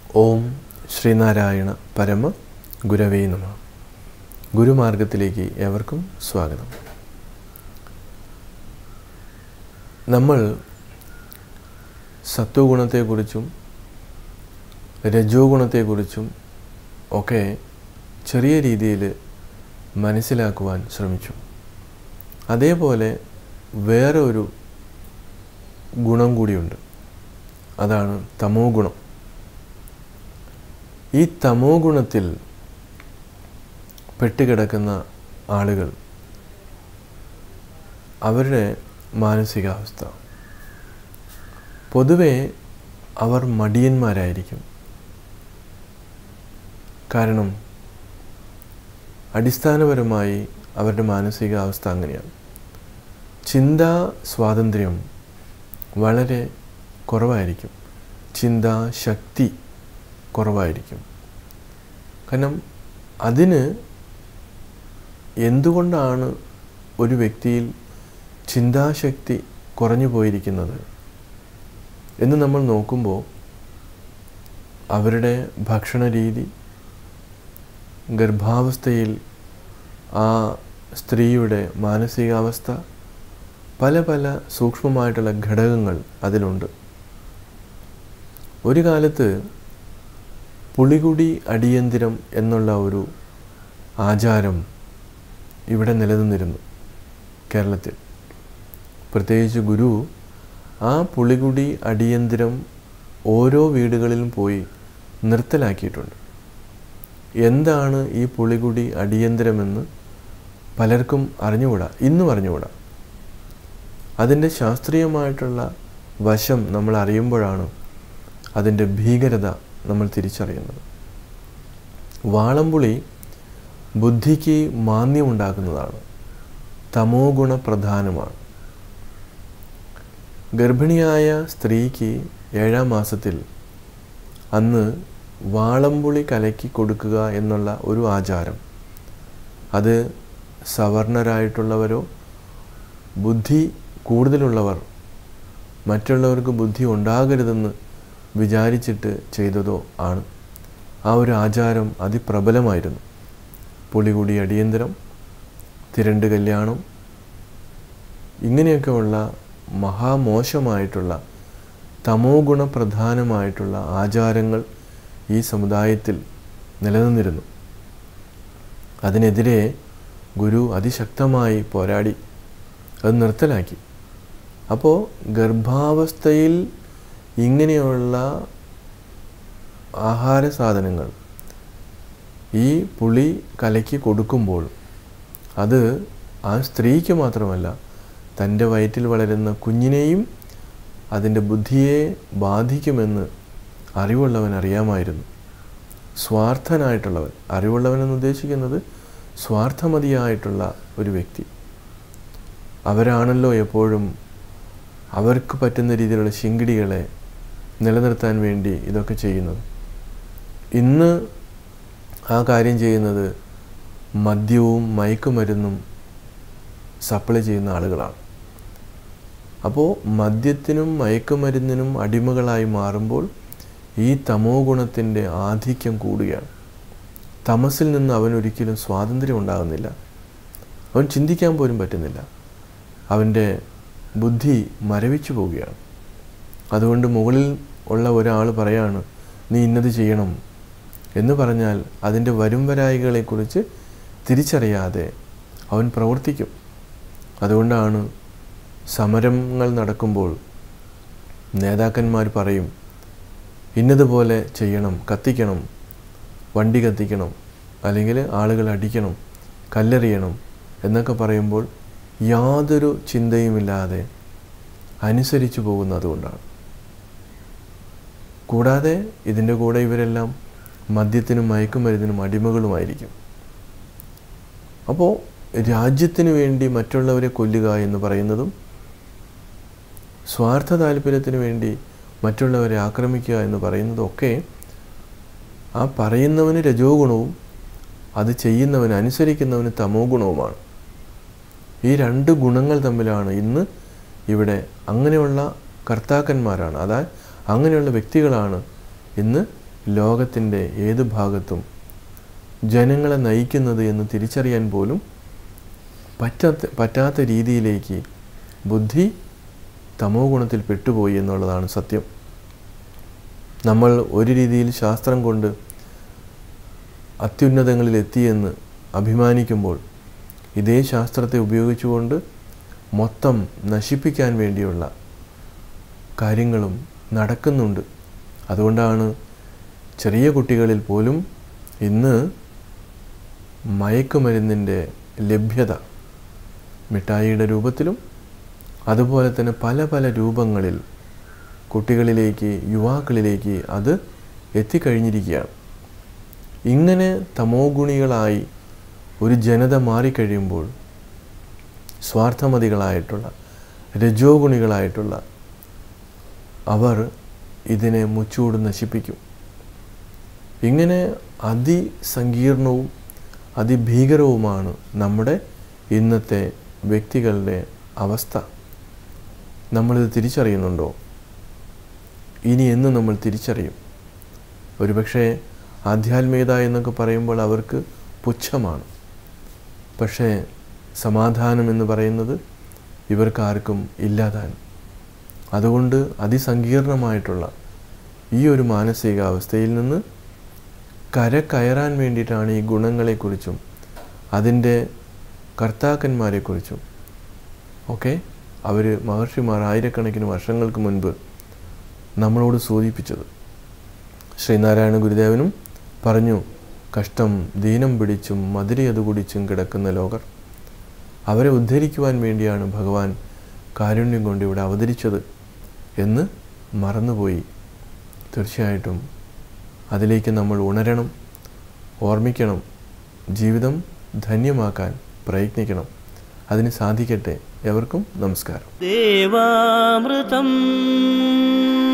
ഓം ശ്രീനാരായണ പരമ ഗുരവേ നമ ഗുരുമാർഗത്തിലേക്ക് ഏവർക്കും സ്വാഗതം നമ്മൾ സത്വഗുണത്തെക്കുറിച്ചും രജോ ഗുണത്തെക്കുറിച്ചും ഒക്കെ ചെറിയ രീതിയിൽ മനസ്സിലാക്കുവാൻ ശ്രമിച്ചു അതേപോലെ വേറെ ഒരു ഗുണം കൂടിയുണ്ട് അതാണ് തമോ ഗുണം ഈ തമോ ഗുണത്തിൽ പെട്ടുകിടക്കുന്ന ആളുകൾ അവരുടെ മാനസികാവസ്ഥ പൊതുവെ അവർ മടിയന്മാരായിരിക്കും കാരണം അടിസ്ഥാനപരമായി അവരുടെ മാനസികാവസ്ഥ അങ്ങനെയാണ് ചിന്താ സ്വാതന്ത്ര്യം വളരെ കുറവായിരിക്കും ചിന്താശക്തി കുറവായിരിക്കും കാരണം അതിന് എന്തുകൊണ്ടാണ് ഒരു വ്യക്തിയിൽ ചിന്താശക്തി കുറഞ്ഞു പോയിരിക്കുന്നത് എന്ന് നമ്മൾ നോക്കുമ്പോൾ അവരുടെ ഭക്ഷണ രീതി ഗർഭാവസ്ഥയിൽ ആ സ്ത്രീയുടെ മാനസികാവസ്ഥ പല പല സൂക്ഷ്മമായിട്ടുള്ള ഘടകങ്ങൾ അതിലുണ്ട് ഒരു കാലത്ത് പുളികുടി അടിയന്തിരം എന്നുള്ള ഒരു ആചാരം ഇവിടെ നിലനിന്നിരുന്നു കേരളത്തിൽ പ്രത്യേകിച്ച് ഗുരു ആ പുളികുടി അടിയന്തിരം ഓരോ വീടുകളിലും പോയി നിർത്തലാക്കിയിട്ടുണ്ട് എന്താണ് ഈ പുളികുടി അടിയന്തരമെന്ന് പലർക്കും അറിഞ്ഞുകൂടാ ഇന്നും അറിഞ്ഞുകൂടാ അതിൻ്റെ ശാസ്ത്രീയമായിട്ടുള്ള വശം നമ്മൾ അറിയുമ്പോഴാണ് അതിൻ്റെ ഭീകരത നമ്മൾ തിരിച്ചറിയുന്നത് വാളംപുളി ബുദ്ധിക്ക് മാന്യമുണ്ടാക്കുന്നതാണ് തമോ ഗുണ പ്രധാനമാണ് ഗർഭിണിയായ സ്ത്രീക്ക് ഏഴാം മാസത്തിൽ അന്ന് വാളംപുളി കലക്കി കൊടുക്കുക എന്നുള്ള ഒരു ആചാരം അത് സവർണരായിട്ടുള്ളവരോ ബുദ്ധി കൂടുതലുള്ളവർ മറ്റുള്ളവർക്ക് ബുദ്ധി ഉണ്ടാകരുതെന്ന് വിചാരിച്ചിട്ട് ചെയ്തതോ ആണ് ആ ഒരു ആചാരം അതിപ്രബലമായിരുന്നു പുളികൂടി അടിയന്തരം തിരണ്ട് കല്യാണം ഇങ്ങനെയൊക്കെയുള്ള മഹാമോശമായിട്ടുള്ള തമോ ഗുണപ്രധാനമായിട്ടുള്ള ആചാരങ്ങൾ ഈ സമുദായത്തിൽ നിലനിന്നിരുന്നു അതിനെതിരെ ഗുരു അതിശക്തമായി പോരാടി അത് നിർത്തലാക്കി അപ്പോൾ ഗർഭാവസ്ഥയിൽ ഇങ്ങനെയുള്ള ആഹാര സാധനങ്ങൾ ഈ പുളി കലക്കി കൊടുക്കുമ്പോൾ അത് ആ സ്ത്രീക്ക് മാത്രമല്ല തൻ്റെ വയറ്റിൽ വളരുന്ന കുഞ്ഞിനെയും അതിൻ്റെ ബുദ്ധിയെ ബാധിക്കുമെന്ന് അറിവുള്ളവൻ അറിയാമായിരുന്നു സ്വാർത്ഥനായിട്ടുള്ളവൻ അറിവുള്ളവൻ എന്ന് ഉദ്ദേശിക്കുന്നത് സ്വാർത്ഥമതിയായിട്ടുള്ള ഒരു വ്യക്തി അവരാണല്ലോ എപ്പോഴും അവർക്ക് പറ്റുന്ന രീതിയിലുള്ള ശിങ്കിടികളെ നിലനിർത്താൻ വേണ്ടി ഇതൊക്കെ ചെയ്യുന്നത് ഇന്ന് ആ കാര്യം ചെയ്യുന്നത് മദ്യവും മയക്കുമരുന്നും സപ്ലൈ ചെയ്യുന്ന ആളുകളാണ് അപ്പോൾ മദ്യത്തിനും മയക്കുമരുന്നിനും അടിമകളായി മാറുമ്പോൾ ഈ തമോ ഗുണത്തിൻ്റെ ആധിക്യം കൂടുകയാണ് തമസിൽ നിന്ന് അവനൊരിക്കലും സ്വാതന്ത്ര്യം ഉണ്ടാകുന്നില്ല അവൻ ചിന്തിക്കാൻ പോലും പറ്റുന്നില്ല അവൻ്റെ ബുദ്ധി മരവിച്ചു പോവുകയാണ് അതുകൊണ്ട് മുകളിൽ ഉള്ള ഒരാൾ പറയാണ് നീ ഇന്നത് ചെയ്യണം എന്ന് പറഞ്ഞാൽ അതിൻ്റെ വരും വരായികളെക്കുറിച്ച് തിരിച്ചറിയാതെ അവൻ പ്രവർത്തിക്കും അതുകൊണ്ടാണ് സമരങ്ങൾ നടക്കുമ്പോൾ നേതാക്കന്മാർ പറയും ഇന്നതുപോലെ ചെയ്യണം കത്തിക്കണം വണ്ടി കത്തിക്കണം അല്ലെങ്കിൽ ആളുകൾ അടിക്കണം കല്ലെറിയണം എന്നൊക്കെ പറയുമ്പോൾ യാതൊരു ചിന്തയുമില്ലാതെ അനുസരിച്ചു പോകുന്നതുകൊണ്ടാണ് കൂടാതെ ഇതിൻ്റെ കൂടെ ഇവരെല്ലാം മദ്യത്തിനും മയക്കുമരുന്നിനും അടിമകളുമായിരിക്കും അപ്പോൾ രാജ്യത്തിന് വേണ്ടി മറ്റുള്ളവരെ കൊല്ലുക എന്ന് പറയുന്നതും സ്വാർത്ഥ താല്പര്യത്തിന് വേണ്ടി മറ്റുള്ളവരെ ആക്രമിക്കുക എന്ന് പറയുന്നതും ഒക്കെ ആ പറയുന്നവന് രജോ ഗുണവും അത് ചെയ്യുന്നവന് അനുസരിക്കുന്നവന് തമോ ഗുണവുമാണ് ഈ രണ്ട് ഗുണങ്ങൾ തമ്മിലാണ് ഇന്ന് ഇവിടെ അങ്ങനെയുള്ള കർത്താക്കന്മാരാണ് അതായത് അങ്ങനെയുള്ള വ്യക്തികളാണ് ഇന്ന് ലോകത്തിൻ്റെ ഏത് ഭാഗത്തും ജനങ്ങളെ നയിക്കുന്നത് എന്ന് തിരിച്ചറിയാൻ പോലും പറ്റാത്ത പറ്റാത്ത രീതിയിലേക്ക് ബുദ്ധി തമോ ഗുണത്തിൽ പെട്ടുപോയി എന്നുള്ളതാണ് സത്യം നമ്മൾ ഒരു രീതിയിൽ ശാസ്ത്രം കൊണ്ട് അത്യുന്നതങ്ങളിൽ എത്തിയെന്ന് അഭിമാനിക്കുമ്പോൾ ഇതേ ശാസ്ത്രത്തെ ഉപയോഗിച്ചുകൊണ്ട് മൊത്തം നശിപ്പിക്കാൻ വേണ്ടിയുള്ള കാര്യങ്ങളും നടക്കുന്നുണ്ട് അതുകൊണ്ടാണ് ചെറിയ കുട്ടികളിൽ പോലും ഇന്ന് മയക്കുമരുന്നിൻ്റെ ലഭ്യത മിഠായിയുടെ രൂപത്തിലും അതുപോലെ തന്നെ പല പല രൂപങ്ങളിൽ കുട്ടികളിലേക്ക് യുവാക്കളിലേക്ക് അത് എത്തിക്കഴിഞ്ഞിരിക്കുകയാണ് ഇങ്ങനെ തമോ ഗുണികളായി ഒരു ജനത മാറിക്കഴിയുമ്പോൾ സ്വാർത്ഥമതികളായിട്ടുള്ള രജോ ഗുണികളായിട്ടുള്ള അവർ ഇതിനെ മുച്ചൂട് നശിപ്പിക്കും ഇങ്ങനെ അതിസങ്കീർണവും അതിഭീകരവുമാണ് നമ്മുടെ ഇന്നത്തെ വ്യക്തികളുടെ അവസ്ഥ നമ്മളിത് തിരിച്ചറിയുന്നുണ്ടോ ഇനി എന്ന് നമ്മൾ തിരിച്ചറിയും ഒരുപക്ഷെ ആധ്യാത്മികത എന്നൊക്കെ പറയുമ്പോൾ അവർക്ക് പുച്ഛമാണ് പക്ഷേ സമാധാനം എന്ന് പറയുന്നത് ഇവർക്ക് ആർക്കും ഇല്ലാതാനും അതുകൊണ്ട് അതിസങ്കീർണമായിട്ടുള്ള ഈ ഒരു മാനസികാവസ്ഥയിൽ നിന്ന് കരകയറാൻ വേണ്ടിയിട്ടാണ് ഈ ഗുണങ്ങളെക്കുറിച്ചും അതിൻ്റെ കർത്താക്കന്മാരെക്കുറിച്ചും ഒക്കെ അവർ മഹർഷിമാർ ആയിരക്കണക്കിന് വർഷങ്ങൾക്ക് മുൻപ് നമ്മളോട് സൂചിപ്പിച്ചത് ശ്രീനാരായണ ഗുരുദേവനും പറഞ്ഞു കഷ്ടം ദീനം പിടിച്ചും മധുരയത് കുടിച്ചും കിടക്കുന്ന ലോകർ അവരെ ഉദ്ധരിക്കുവാൻ വേണ്ടിയാണ് ഭഗവാൻ കാരുണ്യം കൊണ്ട് ഇവിടെ അവതരിച്ചത് എന്ന് മറന്നുപോയി തീർച്ചയായിട്ടും അതിലേക്ക് നമ്മൾ ഉണരണം ഓർമ്മിക്കണം ജീവിതം ധന്യമാക്കാൻ പ്രയത്നിക്കണം അതിന് സാധിക്കട്ടെ എവർക്കും നമസ്കാരം ദേവാമൃതം